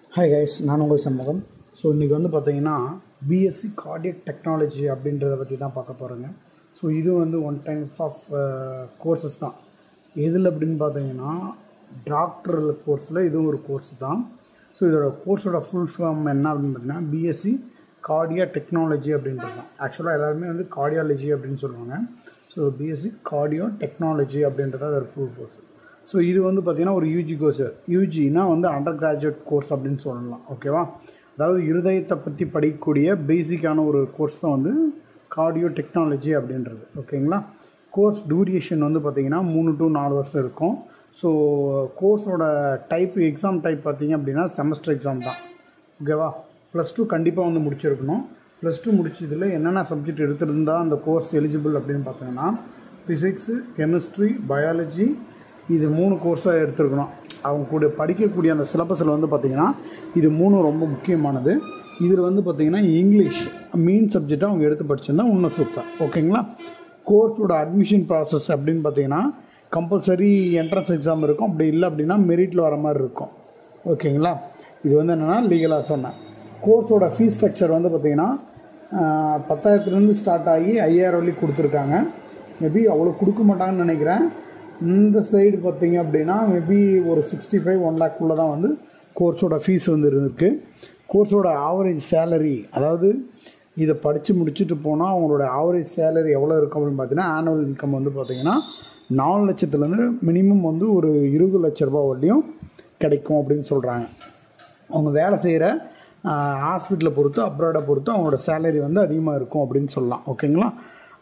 Hi guys நான் உங்கள் Shanmugam so இன்றைக்கி வந்து பார்த்தீங்கன்னா பிஎஸ்சி கார்டியக் டெக்னாலஜி அப்படின்றத பற்றி தான் பார்க்க போகிறேங்க ஸோ இது வந்து ஒன் டைப் ஆஃப் கோர்சஸ் தான் எதில் அப்படின்னு பார்த்தீங்கன்னா டாக்டர் கோர்ஸில் இதுவும் ஒரு கோர்ஸ் தான் ஸோ இதோட கோர்ஸோட ஃபுல் ஃபார்ம் என்ன அப்படின்னு பார்த்தீங்கன்னா பிஎஸ்சி கார்டியா டெக்னாலஜி அப்படின்றது தான் ஆக்சுவலாக எல்லாருமே வந்து கார்டியாலஜி அப்படின்னு சொல்லுவாங்க ஸோ பிஎஸ்சி கார்டியோ டெக்னாலஜி அப்படின்றது அதோட ஃபுல் கோர்ஸ் ஸோ இது வந்து பார்த்திங்கன்னா ஒரு யூஜி கோர்ஸ் யூஜினா வந்து அண்டர் கிராஜுவேட் கோர்ஸ் அப்படின்னு சொல்லலாம் ஓகேவா அதாவது இருதயத்தை பற்றி படிக்கக்கூடிய பேசிக்கான ஒரு கோர்ஸ் தான் வந்து கார்டியோ டெக்னாலஜி அப்படின்றது ஓகேங்களா கோர்ஸ் டூரியேஷன் வந்து பார்த்திங்கன்னா மூணு டு நாலு வருஷம் இருக்கும் ஸோ கோர்ஸோட டைப் எக்ஸாம் டைப் பார்த்திங்க அப்படின்னா செமஸ்டர் எக்ஸாம் தான் ஓகேவா ப்ளஸ் டூ கண்டிப்பாக வந்து முடிச்சிருக்கணும் ப்ளஸ் டூ முடிச்சதில் என்னென்ன சப்ஜெக்ட் எடுத்திருந்தா அந்த கோர்ஸ் எலிஜிபிள் அப்படின்னு பார்த்தீங்கன்னா ஃபிசிக்ஸு கெமிஸ்ட்ரி பயாலஜி இது மூணு கோர்ஸாக எடுத்துருக்கணும் அவங்க கூட படிக்கக்கூடிய அந்த சிலபஸில் வந்து பார்த்திங்கன்னா இது மூணும் ரொம்ப முக்கியமானது இதில் வந்து பார்த்திங்கன்னா இங்கிலீஷ் மெயின் சப்ஜெக்டை அவங்க எடுத்து படிச்சிருந்தா இன்னும் சூப்பர் ஓகேங்களா கோர்ஸோட அட்மிஷன் ப்ராசஸ் அப்படின்னு பார்த்தீங்கன்னா கம்பல்சரி என்ட்ரன்ஸ் எக்ஸாம் இருக்கும் அப்படி இல்லை அப்படின்னா மெரிட்டில் வர மாதிரி இருக்கும் ஓகேங்களா இது வந்து என்னென்னா லீகலாக சொன்னேன் கோர்ஸோட ஃபீஸ் ஸ்ட்ரக்சர் வந்து பார்த்திங்கன்னா பத்தாயிரத்துலேருந்து ஸ்டார்ட் ஆகி ஐயாயிரம் வரைக்கும் கொடுத்துருக்காங்க மேபி அவ்வளோ கொடுக்க மாட்டாங்கன்னு நினைக்கிறேன் இந்த சைடு பார்த்தீங்க அப்படின்னா மேபி ஒரு சிக்ஸ்டி ஃபைவ் ஒன் லேக்குள்ளே தான் வந்து கோர்ஸோட ஃபீஸ் வந்து இருக்குது கோர்ஸோட ஆவரேஜ் சேலரி அதாவது இதை படித்து முடிச்சுட்டு போனால் அவங்களோட ஆவரேஜ் சேலரி எவ்வளோ இருக்கும் அப்படின்னு பார்த்தீங்கன்னா ஆனுவல் இன்கம் வந்து பார்த்திங்கன்னா நாலு லட்சத்துலேருந்து மினிமம் வந்து ஒரு இருபது லட்ச ரூபா வரலையும் கிடைக்கும் அப்படின்னு சொல்கிறாங்க அவங்க வேலை செய்கிற ஹாஸ்பிட்டலை பொறுத்து அப்ராடை பொறுத்து அவங்களோட சேலரி வந்து அதிகமாக இருக்கும் அப்படின்னு சொல்லலாம் ஓகேங்களா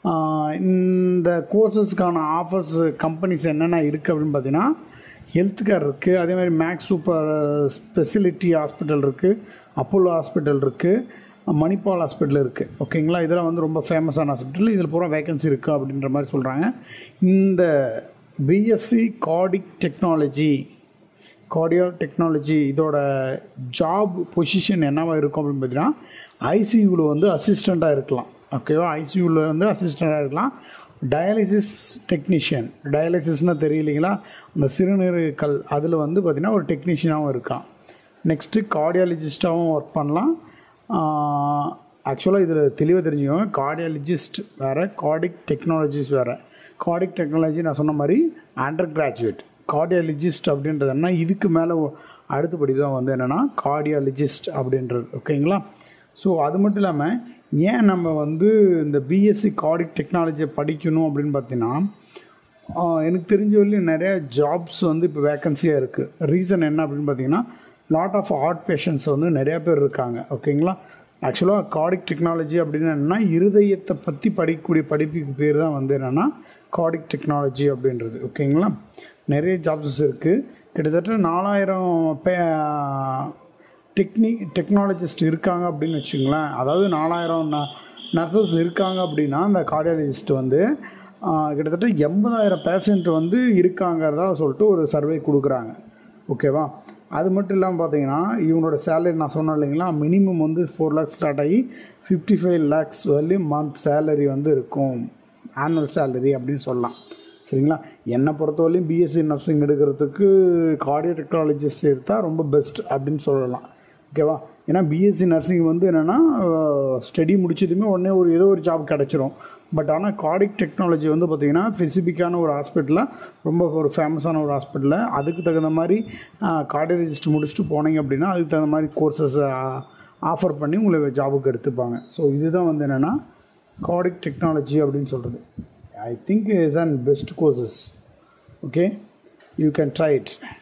இந்த கோர்சஸ்க்கான ஆஃபர்ஸ் கம்பெனிஸ் என்னென்ன இருக்குது அப்படின்னு பார்த்தீங்கன்னா ஹெல்த் கேர் இருக்குது அதே மாதிரி மேக்ஸ் சூப்பர் ஸ்பெசிலிட்டி ஹாஸ்பிட்டல் இருக்குது அப்போலோ ஹாஸ்பிட்டல் இருக்குது மணிப்பால் ஹாஸ்பிட்டல் இருக்குது ஓகேங்களா இதெல்லாம் வந்து ரொம்ப ஃபேமஸான ஹாஸ்பிட்டல் இதில் பூரா வேகன்சி இருக்குது அப்படின்ற மாதிரி சொல்கிறாங்க இந்த BSc cardiac technology cardio technology இதோட ஜாப் பொசிஷன் என்னவாக இருக்கும் அப்படின்னு பார்த்தீங்கன்னா ஐசியூவில் வந்து அசிஸ்டண்ட்டாக இருக்கலாம் ஓகேவா ஐசியூவில் வந்து அசிஸ்டண்ட்டாக இருக்கலாம் டயாலிசிஸ் டெக்னீஷியன் டயாலிசிஸ்னால் தெரியலைங்களா அந்த சிறுநீரகக்கல் அதில் வந்து பார்த்திங்கன்னா ஒரு டெக்னீஷியனாகவும் இருக்கான் நெக்ஸ்ட்டு கார்டியாலஜிஸ்ட்டாகவும் ஒர்க் பண்ணலாம் ஆக்சுவலாக இதில் தெளிவாக தெரிஞ்சுக்கோங்க கார்டியாலஜிஸ்ட் வேறு கார்டிக் டெக்னாலஜிஸ் வேறு கார்டிக் டெக்னாலஜி நான் சொன்ன மாதிரி அண்டர் கிராஜுவேட் கார்டியாலஜிஸ்ட் அப்படின்றது என்ன இதுக்கு மேலே அடுத்தபடி தான் வந்து என்னென்னா கார்டியாலஜிஸ்ட் அப்படின்றது ஓகேங்களா ஸோ அது மட்டும் இல்லாமல் ஏன் நம்ம வந்து இந்த பிஎஸ்சி கார்டிக் டெக்னாலஜியை படிக்கணும் அப்படின்னு பார்த்தீங்கன்னா எனக்கு தெரிஞ்ச வரையும் நிறைய ஜாப்ஸ் வந்து இப்போ வேக்கன்சியாக இருக்குது ரீசன் என்ன அப்படின்னு பார்த்தீங்கன்னா லாட் ஆஃப் ஹார்ட் பேஷண்ட்ஸ் வந்து நிறையா பேர் இருக்காங்க ஓகேங்களா ஆக்சுவலாக கார்டிக் டெக்னாலஜி அப்படின்னு என்னென்னா இருதயத்தை பற்றி படிக்கக்கூடிய படிப்புக்கு பேர் தான் வந்து என்னென்னா கார்டிக் டெக்னாலஜி அப்படின்றது ஓகேங்களா நிறைய ஜாப்ஸஸ் இருக்குது கிட்டத்தட்ட நாலாயிரம் பே டெக்னி டெக்னாலஜிஸ்ட் இருக்காங்க அப்படின்னு வச்சுங்களேன் அதாவது நாலாயிரம் ந நர்சஸ் இருக்காங்க அப்படின்னா அந்த கார்டியாலஜிஸ்ட் வந்து கிட்டத்தட்ட எண்பதாயிரம் பேஷண்ட் வந்து இருக்காங்கிறதா சொல்லிட்டு ஒரு சர்வே கொடுக்குறாங்க ஓகேவா அது மட்டும் இல்லாமல் பார்த்தீங்கன்னா இவங்களோட சேலரி நான் சொன்னேன் இல்லைங்களா மினிமம் வந்து ஃபோர் லேக்ஸ் ஸ்டார்ட் ஆகி ஃபிஃப்டி ஃபைவ் லேக்ஸ் வரலையும் மந்த் சேலரி வந்து இருக்கும் ஆனுவல் சேலரி அப்படின்னு சொல்லலாம் சரிங்களா என்னை பொறுத்தவரையும் பிஎஸ்சி நர்சிங் எடுக்கிறதுக்கு கார்டியோ டெக்னாலஜிஸ்ட் எடுத்தால் ரொம்ப பெஸ்ட் அப்படின்னு சொல்லலாம் ஓகேவா ஏன்னா பிஎஸ்சி நர்சிங் வந்து என்னென்னா ஸ்டடி முடிச்சதுமே உடனே ஒரு ஏதோ ஒரு ஜாப் கிடச்சிரும் பட் ஆனால் கார்டிக் டெக்னாலஜி வந்து பார்த்திங்கன்னா ஸ்பெசிஃபிக்கான ஒரு ஹாஸ்பிட்டலில் ரொம்ப ஒரு ஃபேமஸான ஒரு ஹாஸ்பிட்டலில் அதுக்கு தகுந்த மாதிரி கார்டியாலஜிஸ்ட் முடிச்சுட்டு போனீங்க அப்படின்னா அதுக்கு தகுந்த மாதிரி கோர்சஸ் ஆஃபர் பண்ணி உங்களை ஜாபுக்கு எடுத்துப்பாங்க ஸோ இதுதான் வந்து என்னென்னா கார்டிக் டெக்னாலஜி அப்படின்னு சொல்கிறது I think is an best courses. Okay, you can try it.